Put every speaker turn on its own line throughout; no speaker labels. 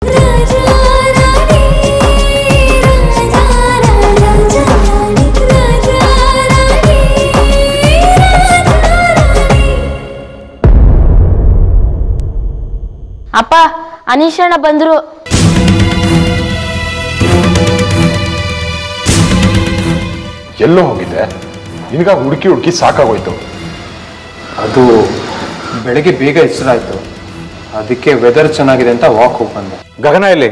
ಅಪ್ಪ ಅನೀಶಣ್ಣ ಬಂದ್ರು
ಎಲ್ಲೋ ಹೋಗಿದ್ದೆ ನಿನಗ ಹುಡುಕಿ ಹುಡುಕಿ ಸಾಕಾಗೋಯ್ತು
ಅದು ಬೆಳಗ್ಗೆ ಬೇಗ ಹೆಸರಾಯ್ತು ಅದಕ್ಕೆ ವೆದರ್ ಚೆನ್ನಾಗಿದೆ ಅಂತ ವಾಕ್ ಹೋಗಿ ಬಂದೆ
ಗಗನ ಎಲ್ಲಿ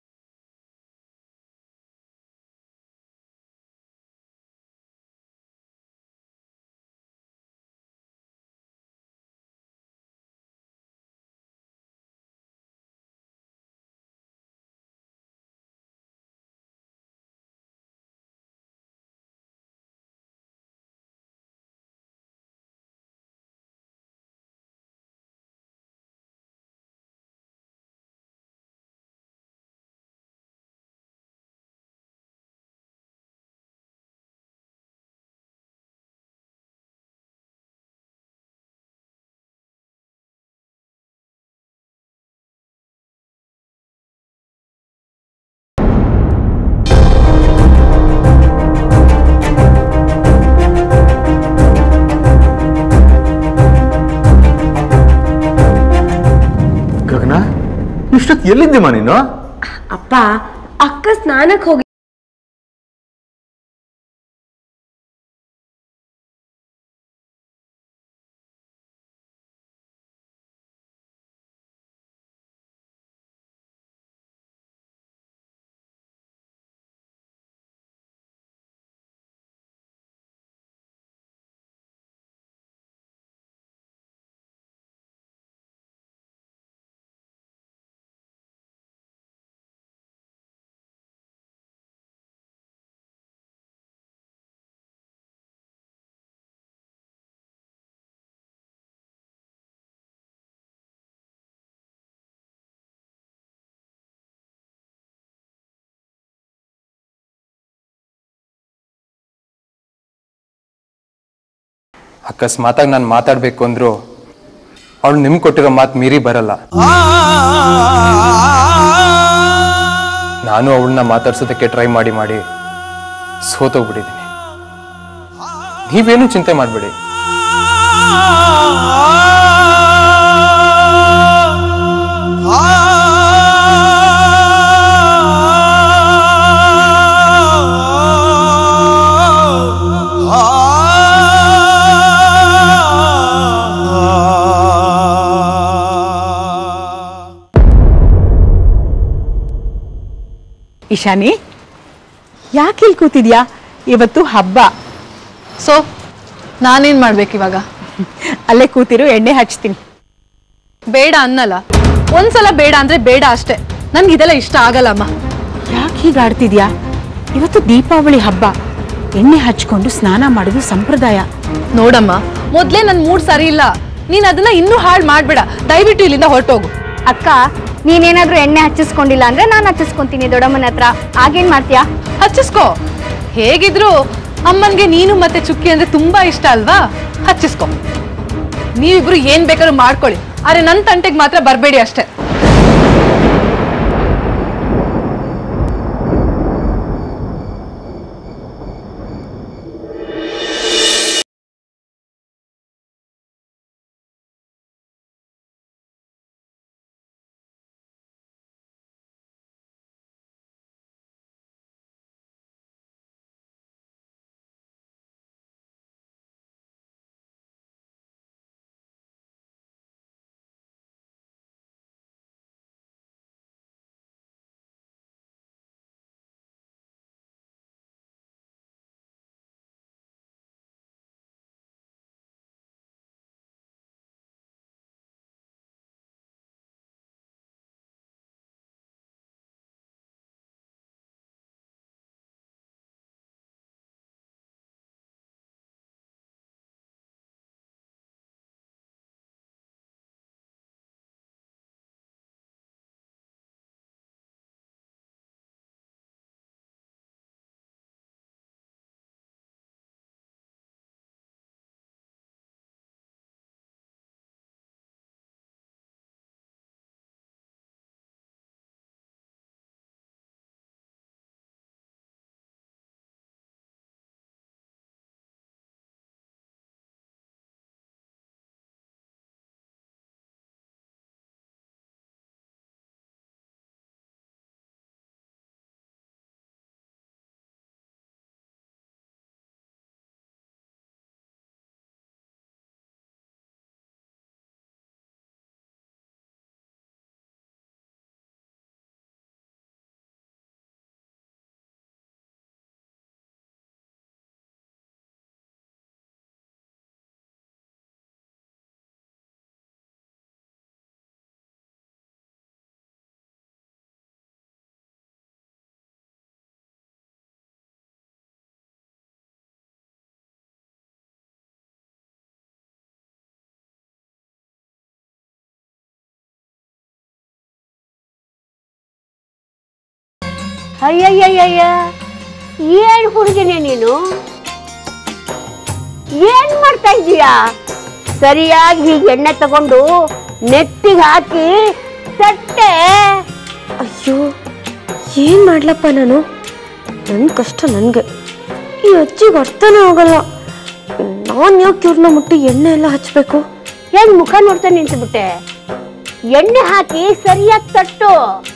ಗಗನ ಇಷ್ಟೊತ್ತು ಎಲ್ಲಿದ್ದೀಮ ನೀನು
ಅಪ್ಪ ಅಕ್ಕ ಸ್ನಾನಕ್ಕೆ ಹೋಗಿ
ಅಕಸ್ಮಾತಾಗಿ ನಾನು ಮಾತಾಡಬೇಕು ಅಂದ್ರು ಅವಳು ನಿಮ್ಗೆ ಕೊಟ್ಟಿರೋ ಮಾತು ಮೀರಿ ಬರಲ್ಲ ನಾನು ಅವಳನ್ನ ಮಾತಾಡ್ಸೋದಕ್ಕೆ ಟ್ರೈ ಮಾಡಿ ಮಾಡಿ ಸೋತೋಗ್ಬಿಟ್ಟಿದ್ದೀನಿ ನೀವೇನು ಚಿಂತೆ ಮಾಡಬೇಡಿ
ಇಶಾನಿ ಯಾಕೆ ಇಲ್ಲಿ ಕೂತಿದ್ಯಾ ಇವತ್ತು ಹಬ್ಬ
ಸೊ ನಾನೇನ್ ಮಾಡ್ಬೇಕು ಇವಾಗ
ಅಲ್ಲೇ ಕೂತಿರು ಎಣ್ಣೆ ಹಚ್ತೀನಿ
ಬೇಡ ಅನ್ನಲ್ಲ ಒಂದ್ಸಲ ಬೇಡ ಅಂದ್ರೆ ಬೇಡ ಅಷ್ಟೇ ನನ್ಗೆ ಇದೆಲ್ಲ ಇಷ್ಟ ಆಗಲ್ಲಮ್ಮ
ಯಾಕೆ ಹೀಗೆ ಆಡ್ತಿದ್ಯಾ ಇವತ್ತು ದೀಪಾವಳಿ ಹಬ್ಬ ಎಣ್ಣೆ ಹಚ್ಕೊಂಡು ಸ್ನಾನ ಮಾಡೋದು ಸಂಪ್ರದಾಯ
ನೋಡಮ್ಮ ಮೊದ್ಲೇ ನನ್ ಮೂಡ್ ಸರಿ ಇಲ್ಲ ನೀನ್ ಅದನ್ನ ಇನ್ನೂ ಹಾಳು ಮಾಡ್ಬೇಡ ದಯವಿಟ್ಟು ಇಲ್ಲಿಂದ ಹೊರಟೋಗು
ಅಕ್ಕ ನೀನೇನಾದ್ರೂ ಎಣ್ಣೆ ಹಚ್ಚಿಸ್ಕೊಂಡಿಲ್ಲ ಅಂದ್ರೆ ನಾನು ಹಚ್ಚಿಸ್ಕೊಂತೀನಿ ದೊಡ್ಡಮ್ಮನ ಹತ್ರ ಆಗೇನ್ ಮಾಡ್ತೀಯಾ
ಹಚ್ಚಿಸ್ಕೋ ಹೇಗಿದ್ರು ಅಮ್ಮನ್ಗೆ ನೀನು ಮತ್ತೆ ಚುಕ್ಕಿ ಅಂದ್ರೆ ತುಂಬಾ ಇಷ್ಟ ಅಲ್ವಾ ಹಚ್ಚಿಸ್ಕೋ ನೀವಿಬ್ರು ಏನ್ ಬೇಕಾದ್ರೂ ಮಾಡ್ಕೊಳ್ಳಿ ಆದ್ರೆ ನನ್ ತಂಟೆಗೆ ಮಾತ್ರ ಬರಬೇಡಿ ಅಷ್ಟೇ
ಅಯ್ಯಯ್ಯಯ್ಯಯ್ಯ ಏನ್ ಹುಡುಗಿನೇ ನೀನು ಏನ್ ಮಾಡ್ತಾ ಇದೀಯಾ ಸರಿಯಾಗಿ ಹೀಗೆ ಎಣ್ಣೆ ತಗೊಂಡು ನೆತ್ತಿಗೆ ಹಾಕಿ ತಟ್ಟೆ
ಅಯ್ಯೋ ಏನ್ ಮಾಡ್ಲಪ್ಪ ನಾನು ನನ್ನ ಕಷ್ಟ ನನಗೆ ಈ ಅಜ್ಜಿಗೆ ಅರ್ಥನೇ ಆಗಲ್ಲ ನಾನು ಯಾಕೆ ಇವ್ರನ್ನ ಮುಟ್ಟಿ ಎಣ್ಣೆ ಎಲ್ಲ ಹಚ್ಚಬೇಕು
ಏನ್ ಮುಖ ನೋಡ್ತಾ ನಿಂತ್ಬಿಟ್ಟೆ ಎಣ್ಣೆ ಹಾಕಿ ಸರಿಯಾಗಿ ತಟ್ಟು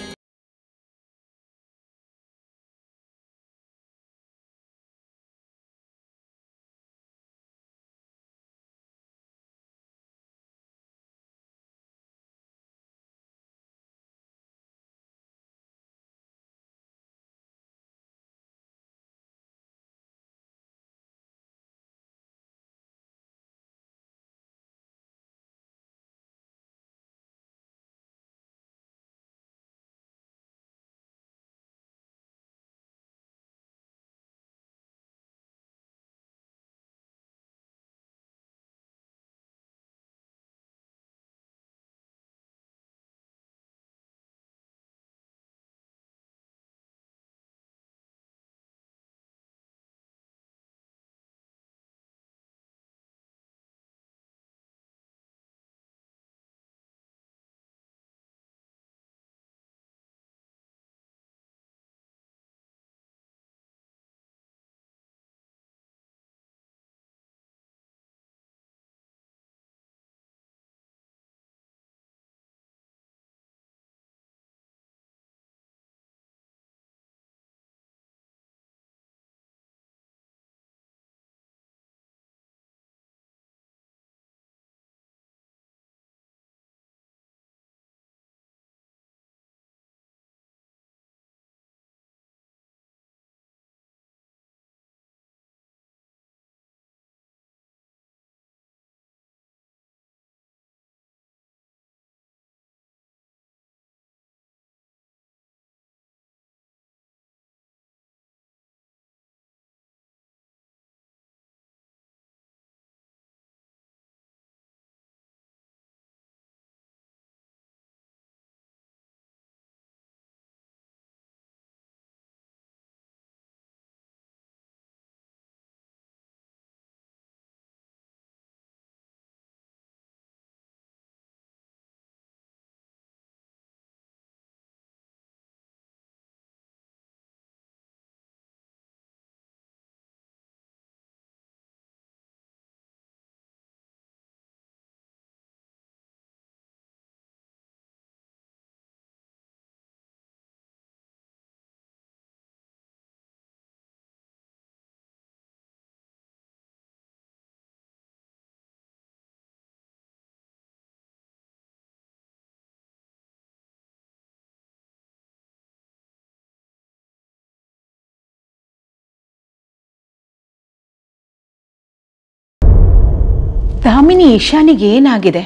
ದಾಮಿನಿ ಈಶಾನಿಗೆ ಏನಾಗಿದೆ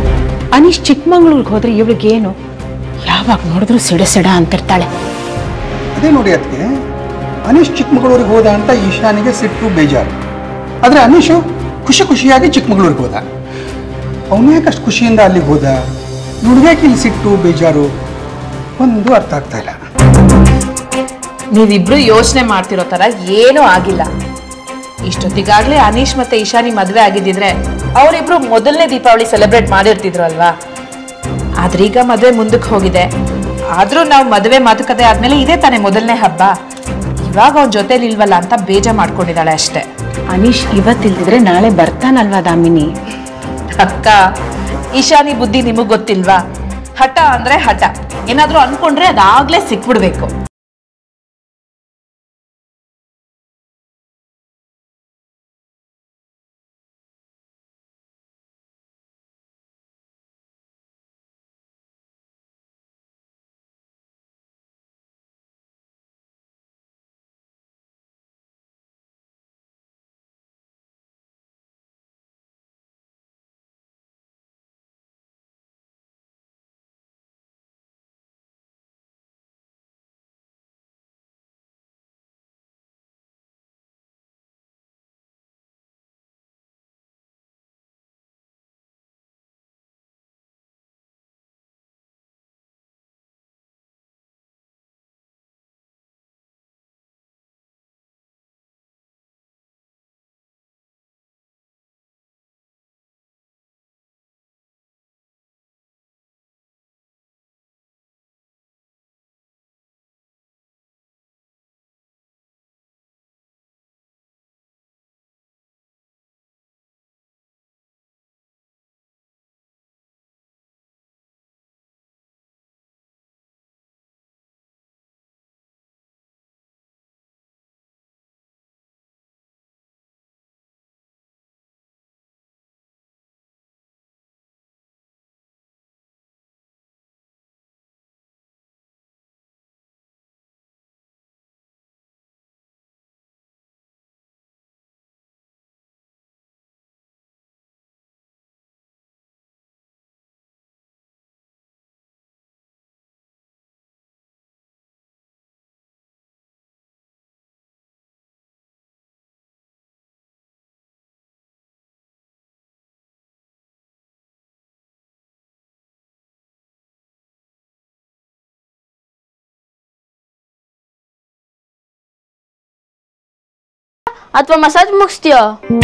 ಅನೀಶ್ ಚಿಕ್ಕಮಂಗ್ಳೂರ್ಗೆ ಹೋದ್ರೆ ಇವಳಿಗೇನು ಯಾವಾಗ ನೋಡಿದ್ರು ಸಿಡ ಸಿಡ ಅಂತಿರ್ತಾಳೆ
ಅದೇ ನೋಡಿ ಅದಕ್ಕೆ ಅನೀಶ್ ಚಿಕ್ಕಮಗಳೂರಿಗೆ ಹೋದ ಅಂತ ಈಶಾನಿಗೆ ಸಿಟ್ಟು ಬೇಜಾರು ಆದರೆ ಅನೀಶು ಖುಷಿ ಖುಷಿಯಾಗಿ ಚಿಕ್ಕಮಗಳೂರಿಗೆ ಹೋದ ಅವನು ಯಾಕೆ ಅಷ್ಟು ಖುಷಿಯಿಂದ ಅಲ್ಲಿಗೆ ಹೋದ ಇವ್ಳಿಗ್ಯಾಕೆ ಇಲ್ಲಿ ಸಿಟ್ಟು ಬೇಜಾರು ಒಂದು ಅರ್ಥ ಆಗ್ತಾ ಇಲ್ಲ
ನೀವಿಬ್ರು ಯೋಚನೆ ಮಾಡ್ತಿರೋ ತರ ಏನೂ ಆಗಿಲ್ಲ ಇಷ್ಟೊತ್ತಿಗಾಗ್ಲೇ ಅನೀಶ್ ಮತ್ತೆ ಈಶಾನಿ ಮದ್ವೆ ಆಗಿದ್ದಿದ್ರೆ ಅವರಿಬ್ರು ಮೊದಲನೇ ದೀಪಾವಳಿ ಸೆಲೆಬ್ರೇಟ್ ಮಾಡಿರ್ತಿದ್ರು ಅಲ್ವಾ ಆದ್ರೀಗ ಮದ್ವೆ ಮುಂದಕ್ಕೆ ಹೋಗಿದೆ ಆದ್ರೂ ನಾವು ಮದುವೆ ಮಾತುಕತೆ ಆದ್ಮೇಲೆ ಇದೇ ತಾನೇ ಮೊದಲನೇ ಹಬ್ಬ ಇವಾಗ ಅವನ ಜೊತೆಲಿ ಇಲ್ವಲ್ಲ ಅಂತ ಬೇಜ ಮಾಡ್ಕೊಂಡಿದ್ದಾಳೆ ಅಷ್ಟೇ
ಅನೀಶ್ ಇವತ್ತಿಲ್ದಿದ್ರೆ ನಾಳೆ ಬರ್ತಾನಲ್ವಾ ದಾಮಿನಿ
ಅಕ್ಕ ಈಶಾನಿ ಬುದ್ಧಿ ನಿಮಗ್ ಗೊತ್ತಿಲ್ವಾ ಹಠ ಅಂದ್ರೆ ಹಠ ಏನಾದ್ರೂ ಅನ್ಕೊಂಡ್ರೆ ಅದಾಗ್ಲೇ ಸಿಕ್ಬಿಡ್ಬೇಕು
ಅಥವಾ ಮಸಾಜ್ ಮುಗಿಸ್ತೀಯೋ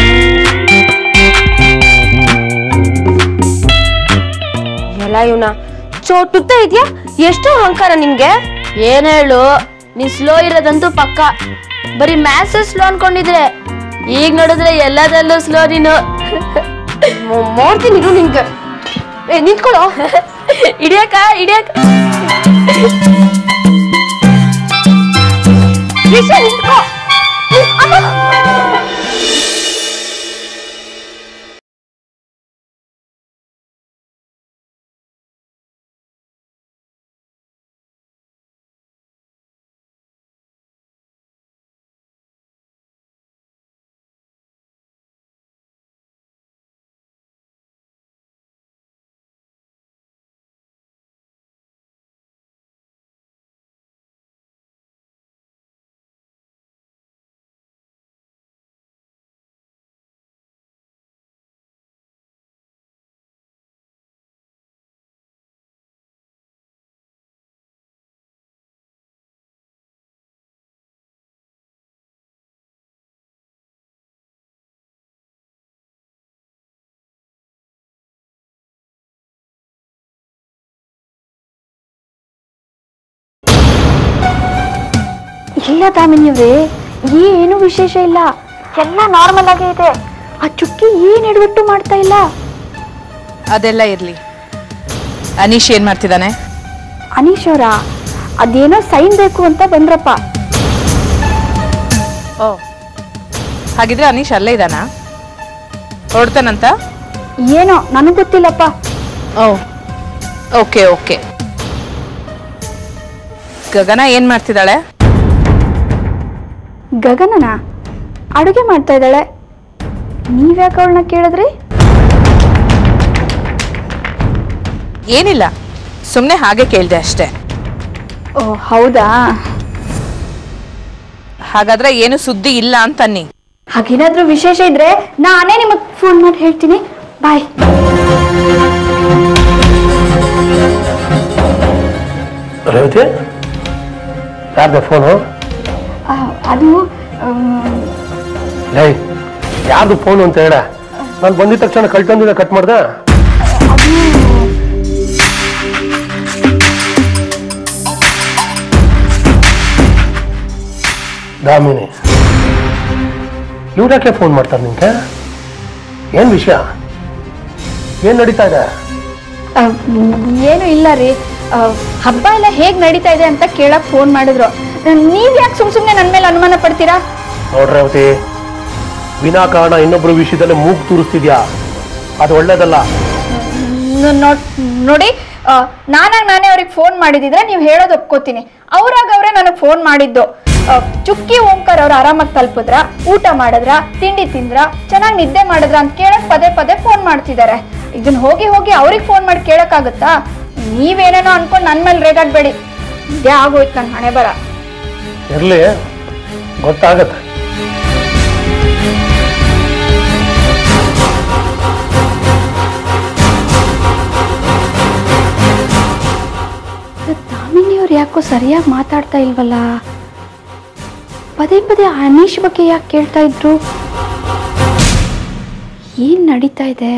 ಎಲ್ಲ ಇವನ ಚೋಟುತ್ತ ಇದೆಯಾ ಎಷ್ಟು ಅಹಂಕಾರ ನಿಮ್ಗೆ
ಏನ್ ಹೇಳು ನೀ ಸ್ಲೋ ಇರೋದಂತೂ ಪಕ್ಕ ಬರೀ ಮ್ಯಾಥ್ಸ್ ಸ್ಲೋ ಅನ್ಕೊಂಡಿದ್ರೆ ಈಗ ನೋಡಿದ್ರೆ ಎಲ್ಲದಲ್ಲೂ ಸ್ಲೋ ನೀನು
ಮ- ಮಾಡ್ತೀನಿ ಇರು ನಿನ್ಗೆ ಏ ನಿಂತ್ಕೊಳ್ಳೋ
ಹಿಡಿಯಕ ಹಿಡಿಯಕ
ವಿಷಯ ನಿಂತ್ಕೋ ಅಮ್ಮ!
ಇಲ್ಲ ದಾಮಿನಿಯವ್ರೆ ಏನು ವಿಶೇಷ ಇಲ್ಲ ಎಲ್ಲ ನಾರ್ಮಲ್ ಆಗೇ ಇದೆ ಆ ಚುಕ್ಕಿ ಏನ್ ಎಡವಟ್ಟು ಮಾಡ್ತಾ ಇಲ್ಲ
ಅದೆಲ್ಲ ಇರ್ಲಿ ಅನೀಶ್ ಏನ್ ಮಾಡ್ತಿದ್ದಾನೆ
ಅನೀಶ್ ಅವರ ಅದೇನೋ ಸೈನ್ ಬೇಕು ಅಂತ ಬಂದ್ರಪ್ಪ
ಓ ಹಾಗಿದ್ರೆ ಅನೀಶ್ ಅಲ್ಲೇ ಇದ್ದಾನ ಹೊರಡ್ತಾನಂತ
ಏನೋ ನನಗ್ ಗೊತ್ತಿಲ್ಲಪ್ಪ
ಓ ಓಕೆ ಓಕೆ ಗಗನ ಏನ್ ಮಾಡ್ತಿದ್ದಾಳೆ
ಗಗನನ ಅಡುಗೆ ಮಾಡ್ತಾ ಇದ್ದಾಳೆ ನೀವ್ಯಾಕೆ ಅವಳನ್ನ ಕೇಳಿದ್ರಿ
ಏನಿಲ್ಲ ಸುಮ್ಮನೆ ಹಾಗೆ ಕೇಳಿದೆ ಅಷ್ಟೇ
ಓ ಹೌದಾ
ಹಾಗಾದ್ರೆ ಏನು ಸುದ್ದಿ ಇಲ್ಲ ಅಂತನ್ನಿ
ಹಾಗೇನಾದ್ರೂ ವಿಶೇಷ ಇದ್ರೆ ನಾನೇ ನಿಮಗ್ ಫೋನ್ ಮಾಡಿ ಹೇಳ್ತೀನಿ ಬಾಯ್
ರೇವತಿ ಯಾರ್ದ ಫೋನು
ಅದು
ಲೈ ಯಾರ್ದು ಫೋನು ಅಂತ ಹೇಳ ನಾನು ಬಂದಿದ ತಕ್ಷಣ ಕಳ್ತಂದಿನ ಕಟ್ ಮಾಡ್ದ ದಾಮಿನಿ ಇವ್ರ್ಯಾಕೆ ಫೋನ್ ಮಾಡ್ತಾರೆ ನಿಂಗೆ ಏನ್ ವಿಷಯ ಏನ್ ನಡೀತಾ ಇದೆ
ಆ, ಏನು ಇಲ್ಲ ರೀ ಆ, ಹಬ್ಬ ಎಲ್ಲ ಹೇಗ್ ನಡೀತಾ ಇದೆ ಅಂತ ಕೇಳಕ್ ಫೋನ್ ಮಾಡಿದ್ರು ನೀವ್ ಯಾಕೆ ಸುಮ್ ಸುಮ್ನೆ ನನ್ ಮೇಲೆ ಅನುಮಾನ ಪಡ್ತೀರಾ
ನೋಡ್ರಿ ರೇವತಿ ವಿನಾಕಾರಣ ಇನ್ನೊಬ್ರು ವಿಷಯದಲ್ಲಿ ಮೂಗು ತೂರಿಸ್ತಿದ್ಯಾ ಅದು ಒಳ್ಳೇದಲ್ಲ
ನ- ನೋಡ್- ನೋಡಿ ಆ, ನಾನಾಗ್ ನಾನೇ ಅವ್ರಿಗೆ ಫೋನ್ ಮಾಡಿದಿದ್ರೆ ನೀವು ಹೇಳೋದು ಒಪ್ಕೋತೀನಿ ಅವ್ರಾಗ ಅವರೇ ನನಗೆ ಫೋನ್ ಮಾಡಿದ್ದು ಆ, ಚುಕ್ಕಿ ಓಂಕಾರ ಅವ್ರು ಆರಾಮಾಗಿ ತಲುಪಿದ್ರ ಊಟ ಮಾಡಿದ್ರ ತಿಂಡಿ ತಿಂದ್ರ ಚೆನ್ನಾಗಿ ನಿದ್ದೆ ಮಾಡಿದ್ರ ಅಂತ ಕೇಳಕ್ ಪದೇ ಪದೇ ಫೋನ್ ಮಾಡ್ತಿದ್ದಾರೆ ಇದನ್ನ ಹೋಗಿ ಹೋಗಿ ಅವ್ರಿಗೆ ಫೋನ್ ಮಾಡಿ ಕೇಳಕ್ಕಾಗುತ್ತಾ ನೀವೇನೇನೋ ಅನ್ಕೊಂಡು ನನ್ನ ಮೇಲೆ ರೇಗಾಡ್ಬೇಡಿ ಇದೇ ಆಗೋಯ್ತು ನನ್ನ ಹಣೆ ಬರ
ಇರ್ಲಿ ಗೊತ್ತಾಗತ್ತೆ
ದಾಮಿನಿಯವ್ರು ಯಾಕೋ ಸರಿಯಾಗಿ ಮಾತಾಡ್ತಾ ಇಲ್ವಲ್ಲ ಪದೇ ಪದೇ ಅನೀಶ್ ಬಗ್ಗೆ ಯಾಕೆ ಕೇಳ್ತಾ ಇದ್ರು ಏನ್ ನಡೀತಾ ಇದೆ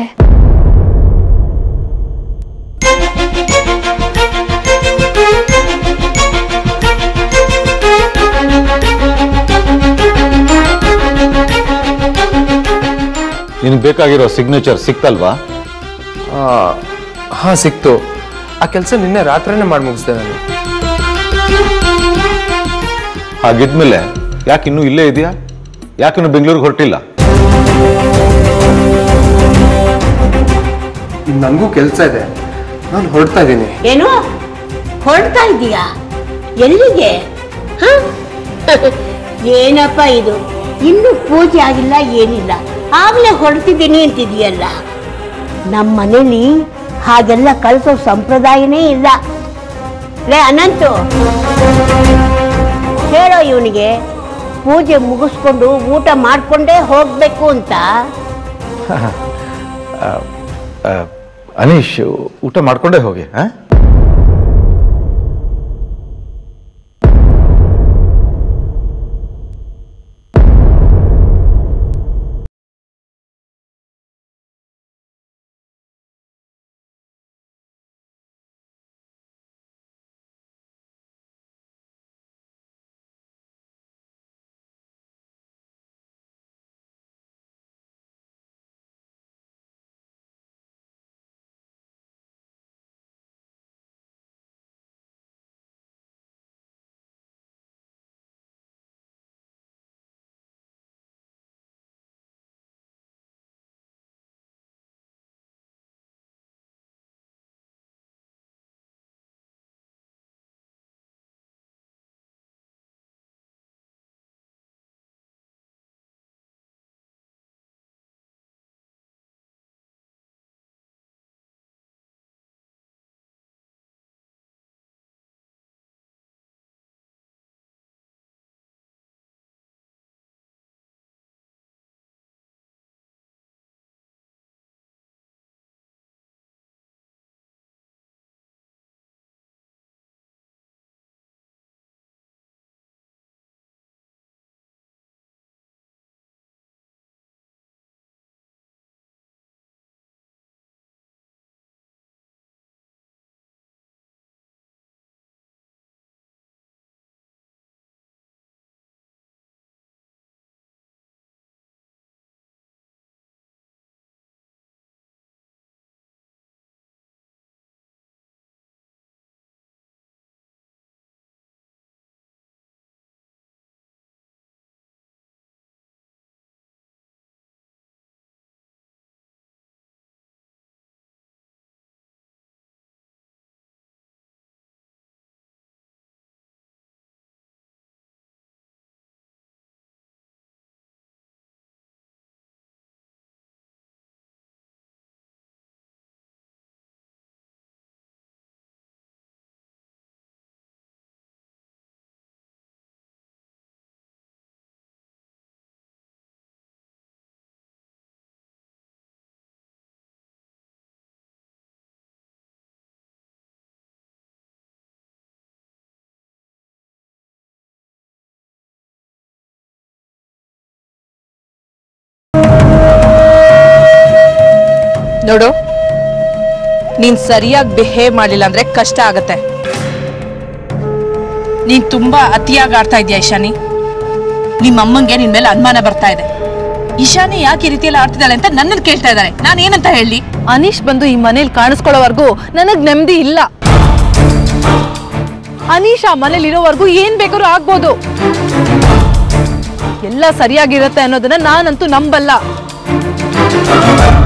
ನಿನ್ಗೆ ಬೇಕಾಗಿರೋ ಸಿಗ್ನೇಚರ್ ಸಿಕ್ತಲ್ವಾ
ಹಾ ಸಿಕ್ತು ಆ ಕೆಲಸ ನಿನ್ನೆ ರಾತ್ರಿನೇ ಮಾಡಿ ಮುಗಿಸ್ದೆ ನಾನು
ಹಾಗಿದ್ಮೇಲೆ ಯಾಕೆ ಇನ್ನೂ ಇಲ್ಲೇ ಇದೆಯಾ ಯಾಕೆ ಇನ್ನು ಬೆಂಗಳೂರಿಗೆ ಹೊರಟಿಲ್ಲ
ನನಗೂ ಕೆಲಸ ಇದೆ ನಾನು ಹೊರಡ್ತಾ ಇದ್ದೀನಿ
ಏನು ಹೊರಡ್ತಾ ಇದೀಯಾ ಎಲ್ಲಿಗೆ ಹ? ಏನಪ್ಪ ಇದು ಇನ್ನು ಪೂಜೆ ಆಗಿಲ್ಲ ಏನಿಲ್ಲ ಆಗ್ಲೇ ಹೊರಡ್ತಿದ್ದೀನಿ ಅಂತಿದೀಯಲ್ಲ ನಮ್ಮ ಮನೇಲಿ ಹಾಗೆಲ್ಲ ಕಳಿಸೋ ಸಂಪ್ರದಾಯನೇ ಇಲ್ಲ ಲೇ ಅನಂತು ಹೇಳೋ ಇವನಿಗೆ ಪೂಜೆ ಮುಗಿಸ್ಕೊಂಡು ಊಟ ಮಾಡ್ಕೊಂಡೇ ಹೋಗ್ಬೇಕು ಅಂತ
ಅನೀಶ್ ಊಟ ಮಾಡ್ಕೊಂಡೇ ಹೋಗಿ ಹಾ
ನೋಡು ನೀನ್ ಸರಿಯಾಗಿ ಬಿಹೇವ್ ಮಾಡಲಿಲ್ಲ ಅಂದ್ರೆ ಕಷ್ಟ ಆಗತ್ತೆ ನೀನ್ ತುಂಬಾ ಅತಿಯಾಗಿ ಆಡ್ತಾ ಇದೀಯ ಇಶಾನಿ ನಿಮ್ಮ ಅಮ್ಮಂಗೆ ನಿನ್ ಮೇಲೆ ಅನುಮಾನ ಬರ್ತಾ ಇದೆ ಇಶಾನಿ ಯಾಕೆ ಈ ರೀತಿಯಲ್ಲಿ ಆಡ್ತಿದ್ದಾಳೆ ಅಂತ ನನ್ನನ್ನು ಕೇಳ್ತಾ ಇದ್ದಾರೆ ನಾನು ಏನಂತ ಹೇಳಿ
ಅನೀಶ್ ಬಂದು ಈ ಮನೇಲಿ ಕಾಣಿಸ್ಕೊಳ್ಳೋವರೆಗೂ ನನಗ್ ನೆಮ್ಮದಿ ಇಲ್ಲ ಅನೀಶ್ ಆ ಮನೇಲಿ ಇರೋವರೆಗೂ ಏನ್ ಬೇಕಾದ್ರೂ ಆಗ್ಬೋದು ಎಲ್ಲ ಸರಿಯಾಗಿರತ್ತೆ ಅನ್ನೋದನ್ನ ನಾನಂತೂ ನಂಬಲ್ಲ